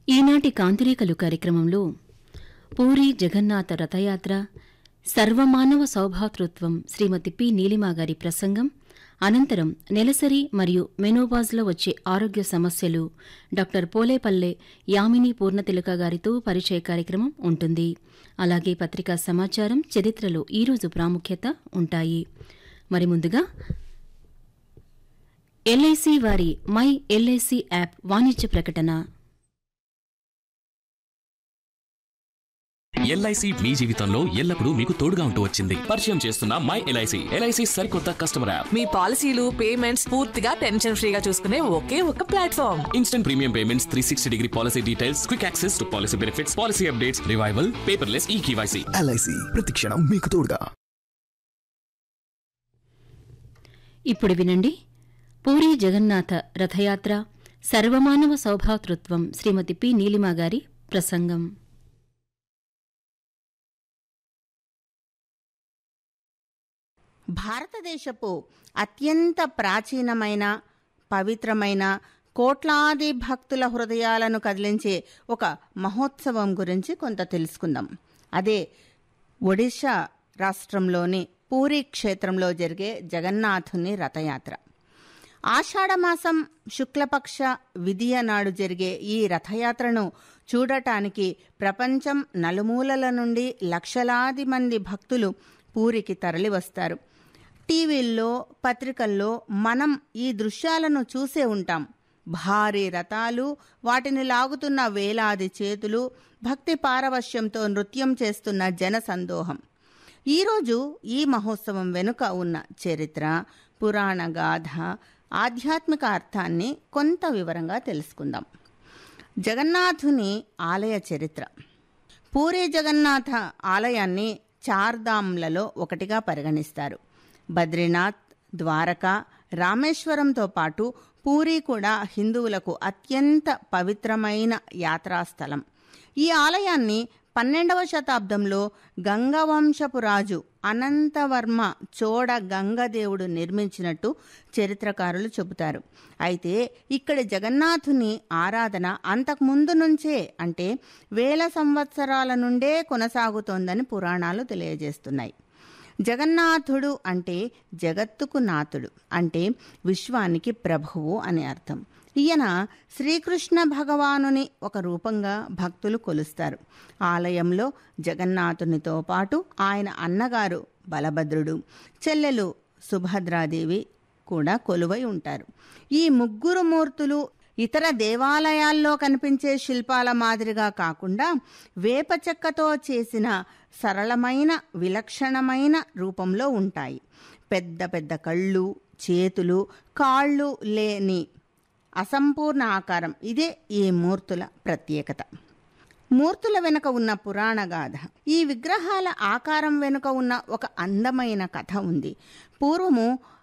ఈనాటి కాంతిరేకలు కార్యక్రమంలో పూరి జగన్నాథ రథయాత్ర సర్వమానవ సౌభాతృత్వం శ్రీమతి పి నీలిమా గారి ప్రసంగం అనంతరం నెలసరి మరియు మెనోపాజ్లో వచ్చే ఆరోగ్య సమస్యలు డాక్టర్ పోలేపల్లె యామిని పూర్ణతిలక గారితో పరిచయ కార్యక్రమం ఉంటుంది అలాగే పత్రికా సమాచారం చరిత్రలో ఈరోజు ప్రాముఖ్యత ఉంటాయి మరి ముందుగా ఎల్ఐసి వారి మై ఎల్ఐసి యాప్ వాణిజ్య ప్రకటన ఎల్ఐసి మీ జీవితంలో ఎల్లప్పుడూ మీకు తోడుగా ఉంటూ వచ్చింది పరిచయం చేస్తున్న మై ఎల్ఐసి ఎల్ఐసి సరికొత్త కస్టమర్ యాప్ మీ పాలసీలు పేమెంట్స్ పూర్తిగా టెన్షన్ ఫ్రీగా చూసుకునే ఒకే ఒక platform instant premium payments three sixty degree policy details quick access to policy benefits policy updates revival paperless e KYC LIC ప్రతిక్షణం మీకు తోడుగా ఇప్పుడు వినండి పూరి జగన్నాథ రథయాత్ర సర్వమానవ సౌభాతృత్వం శ్రీమతి పి నీలిమా గారి ప్రసంగం భారతదేశపు అత్యంత ప్రాచీనమైన పవిత్రమైన కోట్లాది భక్తుల హృదయాలను కదిలించే ఒక మహోత్సవం గురించి కొంత తెలుసుకుందాం అదే ఒడిశా రాష్ట్రంలోని పూరి క్షేత్రంలో జరిగే జగన్నాథుని రథయాత్ర ఆషాఢమాసం శుక్లపక్ష విధియ నాడు జరిగే ఈ రథయాత్రను చూడటానికి ప్రపంచం నలుమూలల నుండి లక్షలాది మంది భక్తులు పూరికి తరలివస్తారు టీవీల్లో పత్రికల్లో మనం ఈ దృశ్యాలను చూసే ఉంటాం భారీ రథాలు వాటిని లాగుతున్న వేలాది చేతులు భక్తి పారవశ్యంతో నృత్యం చేస్తున్న జనసందోహం ఈరోజు ఈ మహోత్సవం వెనుక ఉన్న చరిత్ర పురాణ గాథ ఆధ్యాత్మిక అర్థాన్ని కొంత వివరంగా తెలుసుకుందాం జగన్నాథుని ఆలయ చరిత్ర పూరి జగన్నాథ ఆలయాన్ని చార్ధామ్లలో ఒకటిగా పరిగణిస్తారు బద్రీనాథ్ ద్వారక రామేశ్వరంతో పాటు పూరి కూడా హిందువులకు అత్యంత పవిత్రమైన యాత్రాస్థలం ఈ ఆలయాన్ని పన్నెండవ శతాబ్దంలో గంగవంశపు రాజు అనంతవర్మ చోడ గంగదేవుడు నిర్మించినట్టు చరిత్రకారులు చెబుతారు అయితే ఇక్కడ జగన్నాథుని ఆరాధన అంతకుముందు నుంచే అంటే వేల సంవత్సరాల నుండే కొనసాగుతోందని పురాణాలు తెలియజేస్తున్నాయి జగన్నాథుడు అంటే జగత్తుకు నాథుడు అంటే విశ్వానికి ప్రభువు అని అర్థం ఈయన శ్రీకృష్ణ భగవానుని ఒక రూపంగా భక్తులు కొలుస్తారు ఆలయంలో జగన్నాథునితో పాటు ఆయన అన్నగారు బలభద్రుడు చెల్లెలు సుభద్రాదేవి కూడా కొలువై ఉంటారు ఈ ముగ్గురు మూర్తులు ఇతర దేవాలయాల్లో కనిపించే శిల్పాల మాదిరిగా కాకుండా వేప చెక్కతో చేసిన సరళమైన విలక్షణమైన రూపంలో ఉంటాయి పెద్ద పెద్ద కళ్ళు చేతులు కాళ్ళు లేని అసంపూర్ణ ఆకారం ఇదే ఈ మూర్తుల ప్రత్యేకత మూర్తుల వెనుక ఉన్న పురాణ గాథ ఈ విగ్రహాల ఆకారం వెనుక ఉన్న ఒక అందమైన కథ ఉంది పూర్వము